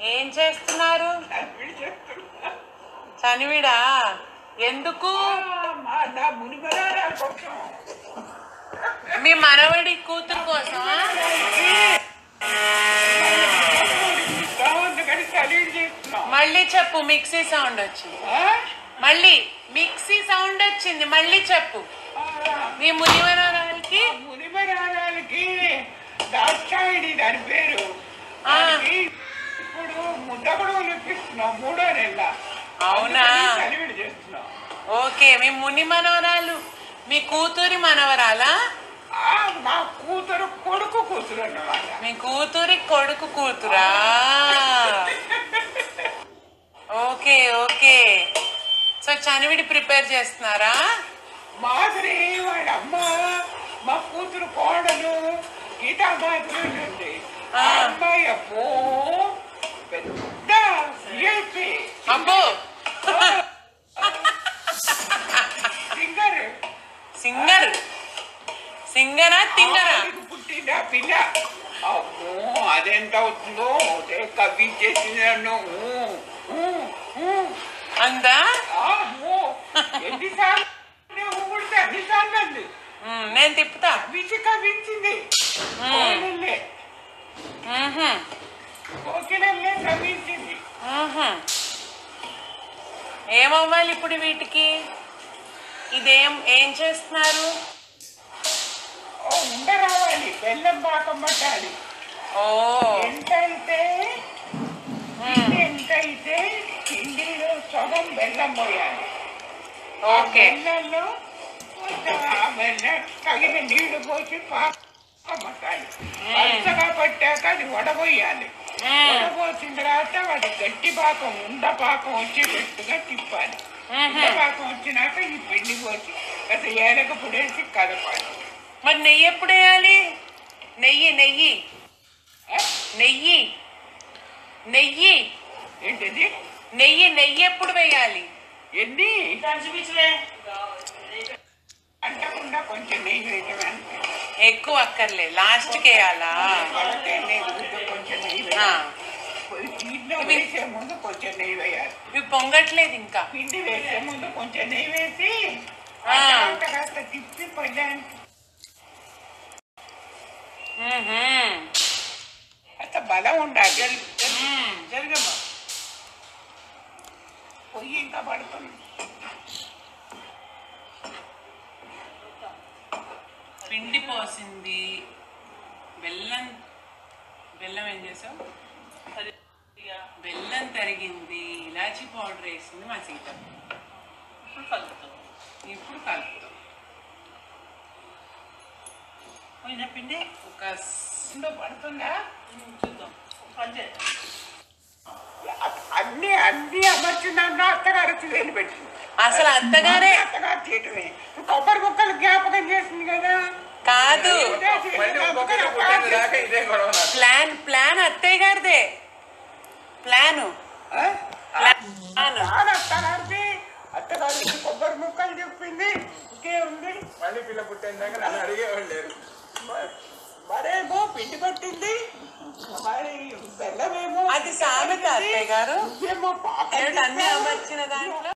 ఏం చేస్తున్నారు తప్పిడి చేస్తున్నా. చనివిడా ఎందుకు ఆ, మా నా మునిమరారా కోసం మీ మనవడి కూతురు కోసమా అందుకని చదివి చేస్తున్నాం మళ్ళీ చెప్పు మిక్సీ సౌండ్ వచ్చింది ఆ? మళ్ళీ మిక్సీ సౌండ్ వచ్చింది మళ్ళీ చెప్పు ఆ, మీ మునివరాలకి మునిమరారాలకి దాక్షాయిడి దాని పేరు ఆ. దానికి ఇప్పుడు ముద్ద కూడా లెక్కిస్తున్నాం మూడో నెల అవునా? అందుకని చదివిడి చేస్తున్నాం ఓకే మీ ముని మనవరాలు మీ కూతురి మనవరాలా ఆ, మా కూతురు కొడుకు కూతురు అన్నమాట మీ కూతురి కొడుకు కూతురా ఓకే ఓకే సో చనివిడి ప్రిపేర్ చేస్తున్నారా మాదిరి వాళ్ళ అమ్మ మా కూతురు కోడలు గీతా మాదిరి ఉంటుంది ఆ ఆ. అమ్మాయి అబ్బో పెద్ద విఐపి అబ్బో సింగర్ సింగర్ సింగరా తింగరా ఆవిడకి పుట్టిన పిల్ల అమ్మో అదెంత అవుతుందో ఒకటే కవ్వించేసింది నన్ను ఊ, ఊ, ఊ. అందా ఆ, అమ్మో ఎన్నిసార్లు నేను ఊడితే అన్నిసార్లు అంది మ్, నేను తిప్పుతా విసి కవ్వించింది కోడలే మ్హూ, కోకిలల్లే కవ్వించింది మ్హూ. ఏమవ్వాలి ఇప్పుడు వీటికి ఇదేం ఏం చేస్తున్నారు ఓ ఉండ రావాలి బెల్లం పాకం పట్టాలి ఓ ఎంత అయితే మ్, ఎంత అయితే పిండిలో సగం బెల్లం పోయాలి ఆ ఓకే బెల్లంలో కొంచెం ఆ బెల్లం తగిన నీళ్లు పోసి పాకం పట్టాలి పచ్చగా పట్టాక అది వడబోయాలి మ్, వడబోసిన తర్వాత వాడి గట్టి పాకం ఉండ పాకం వచ్చేటట్టుగా తిప్పాలి ఉండ మ్హూ. పాకం వచ్చినాక ఈ పిండి పోసి కాస్త ఏలక పొడేసి కలపాలి మరి నెయ్యి ఎప్పుడు వేయాలి నెయ్యి నెయ్యి ఆ? నెయ్యి నెయ్యి ఏంటిది నెయ్యి నెయ్యి ఎప్పుడు వేయాలి ఎన్ని అంటకుండా కొంచెం నెయ్యి వేయటమే అంతే. ఎక్కువ అక్కర్లే లాస్ట్కి వేయాలా కొలతే లేదు ఊరికే కొంచెం నెయ్యి ఆ, వేయాలి దీంట్లో వేసే ముందు కొంచెం నెయ్యి వేయాలి ఇవి పొంగట్లేదు ఇంకా పిండి వేసే ముందు కొంచెం నెయ్యి వేసి ఆ. ఆ తర్వాత కాస్త తిప్పి పడ్డానికి మ్హూ. కాస్త బలం ఉండాలి మ్. జరగమ్మా పొయ్యి ఇంకా పడుతుంది పిండి పోసింది బెల్లం బెల్లం ఏం చేసావు బెల్లం తరిగింది ఇలాచీ పౌడర్ వేసింది మా సీత ఇప్పుడు కలుపుతాం ఇప్పుడు కలుపుతాం పోయిన పిండి ఒక స్- ఇందో పడుతుందా చూద్దాం అన్ని అన్ని అమర్చినాక అత్తగారు వేలు పెట్టింది అసలు అత్తగారే అత్తగారు చేయటమే కొబ్బరి ముక్కలు జ్ఞాపకం చేసింది కదా కాదు మళ్ళీ ఇంకొకటి పుట్టింది దాకా ఇదే గొడవ నాకు. ప్లాన్ ప్లాన్ అత్తయ్య గారిదే ప్లాను ఆ? ప్లాన్ చాలా అత్తగారిది అత్తగారికి కొబ్బరి ముక్కలు చెప్పింది ఇంకే ఉంది మళ్ళీ పిల్ల పుట్టేందాక నన్ను అడిగేవాళ్ళు లేరు మరేమో పిండి పట్టింది మరి బెల్లమేమో అది సామెత అత్తయ్య గారు నువ్వేమో పాకం ఏమిటి అన్ని చేస్తావు. అమర్చిన దాంట్లో